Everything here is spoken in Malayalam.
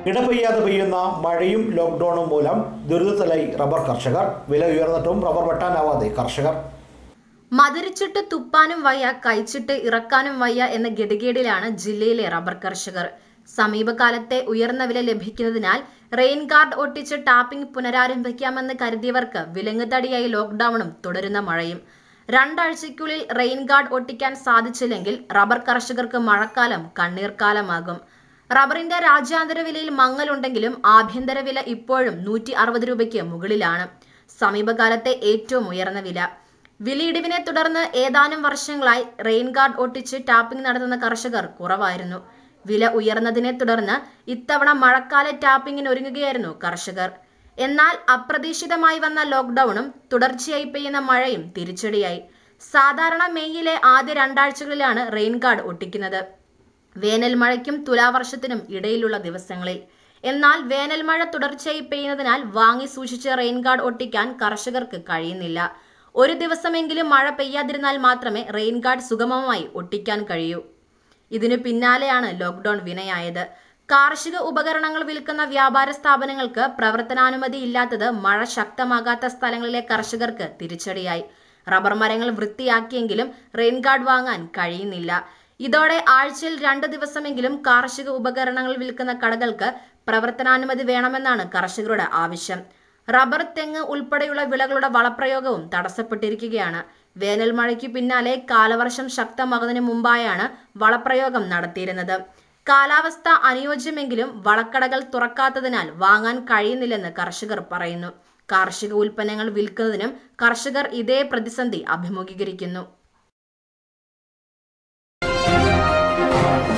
ഇടപെയ്യാതെ പെയ്യുന്ന മഴയും ലോക്ക്ഡൌണും മൂലം ദുരിതത്തിലായി റബ്ബർ കർഷകർ വില ഉയർന്നിട്ടും റബ്ബർ വെട്ടാനാവാതെ കർഷകർ മതിരിച്ചിട്ട് തുപ്പാനും വയ്യ കഴിച്ചിട്ട് ഇറക്കാനും വയ്യ എന്ന ഗതികേടിലാണ് ജില്ലയിലെ റബ്ബർ കർഷകർ സമീപകാലത്തെ ഉയർന്ന വില ലഭിക്കുന്നതിനാൽ റെയിൻ ഗാർഡ് ഒട്ടിച്ച് ടാപ്പിംഗ് പുനരാരംഭിക്കാമെന്ന് കരുതിയവർക്ക് വിലങ്ങുതടിയായി ലോക്ക്ഡൌണും തുടരുന്ന മഴയും രണ്ടാഴ്ചയ്ക്കുള്ളിൽ റെയിൻ ഗാർഡ് ഒട്ടിക്കാൻ സാധിച്ചില്ലെങ്കിൽ റബ്ബർ കർഷകർക്ക് മഴക്കാലം കണ്ണീർക്കാലമാകും റബ്ബറിന്റെ രാജ്യാന്തര വിലയിൽ മങ്ങലുണ്ടെങ്കിലും ആഭ്യന്തര വില ഇപ്പോഴും നൂറ്റി അറുപത് രൂപയ്ക്ക് മുകളിലാണ് സമീപകാലത്തെ ഏറ്റവും ഉയർന്ന വില വിലയിടിവിനെ തുടർന്ന് ഏതാനും വർഷങ്ങളായി റെയിൻ ഗാർഡ് ഒട്ടിച്ച് ടാപ്പിംഗ് നടത്തുന്ന കർഷകർ കുറവായിരുന്നു വില ഉയർന്നതിനെ തുടർന്ന് ഇത്തവണ മഴക്കാല ടാപ്പിംഗിന് ഒരുങ്ങുകയായിരുന്നു കർഷകർ എന്നാൽ അപ്രതീക്ഷിതമായി വന്ന ലോക്ക്ഡൌണും തുടർച്ചയായി പെയ്യുന്ന മഴയും തിരിച്ചടിയായി സാധാരണ മെയ്യിലെ ആദ്യ രണ്ടാഴ്ചകളിലാണ് റെയിൻ ഗാർഡ് ഒട്ടിക്കുന്നത് വേനൽ മഴയ്ക്കും തുലാവർഷത്തിനും ഇടയിലുള്ള ദിവസങ്ങളിൽ എന്നാൽ വേനൽ മഴ തുടർച്ചയായി പെയ്യുന്നതിനാൽ വാങ്ങി സൂക്ഷിച്ച റെയിൻ ഗാർഡ് ഒട്ടിക്കാൻ കർഷകർക്ക് കഴിയുന്നില്ല ഒരു ദിവസമെങ്കിലും മഴ പെയ്യാതിരുന്നാൽ മാത്രമേ റെയിൻ ഗാർഡ് സുഗമമായി ഒട്ടിക്കാൻ കഴിയൂ ഇതിനു പിന്നാലെയാണ് ലോക്ക്ഡൌൺ വിനയായത് കാർഷിക ഉപകരണങ്ങൾ വിൽക്കുന്ന വ്യാപാര സ്ഥാപനങ്ങൾക്ക് പ്രവർത്തനാനുമതി ഇല്ലാത്തത് മഴ ശക്തമാകാത്ത സ്ഥലങ്ങളിലെ കർഷകർക്ക് തിരിച്ചടിയായി റബ്ബർ മരങ്ങൾ വൃത്തിയാക്കിയെങ്കിലും റെയിൻ ഗാർഡ് വാങ്ങാൻ കഴിയുന്നില്ല ഇതോടെ ആഴ്ചയിൽ രണ്ട് ദിവസമെങ്കിലും കാർഷിക ഉപകരണങ്ങൾ വിൽക്കുന്ന കടകൾക്ക് പ്രവർത്തനാനുമതി വേണമെന്നാണ് കർഷകരുടെ ആവശ്യം റബ്ബർ തെങ്ങ് ഉൾപ്പെടെയുള്ള വിളകളുടെ വളപ്രയോഗവും തടസ്സപ്പെട്ടിരിക്കുകയാണ് വേനൽ മഴയ്ക്ക് പിന്നാലെ കാലവർഷം ശക്തമാകുന്നതിന് മുമ്പായാണ് വളപ്രയോഗം നടത്തിയിരുന്നത് കാലാവസ്ഥ അനുയോജ്യമെങ്കിലും വളക്കടകൾ തുറക്കാത്തതിനാൽ വാങ്ങാൻ കഴിയുന്നില്ലെന്ന് കർഷകർ പറയുന്നു കാർഷിക ഉൽപ്പന്നങ്ങൾ വിൽക്കുന്നതിനും കർഷകർ ഇതേ പ്രതിസന്ധി അഭിമുഖീകരിക്കുന്നു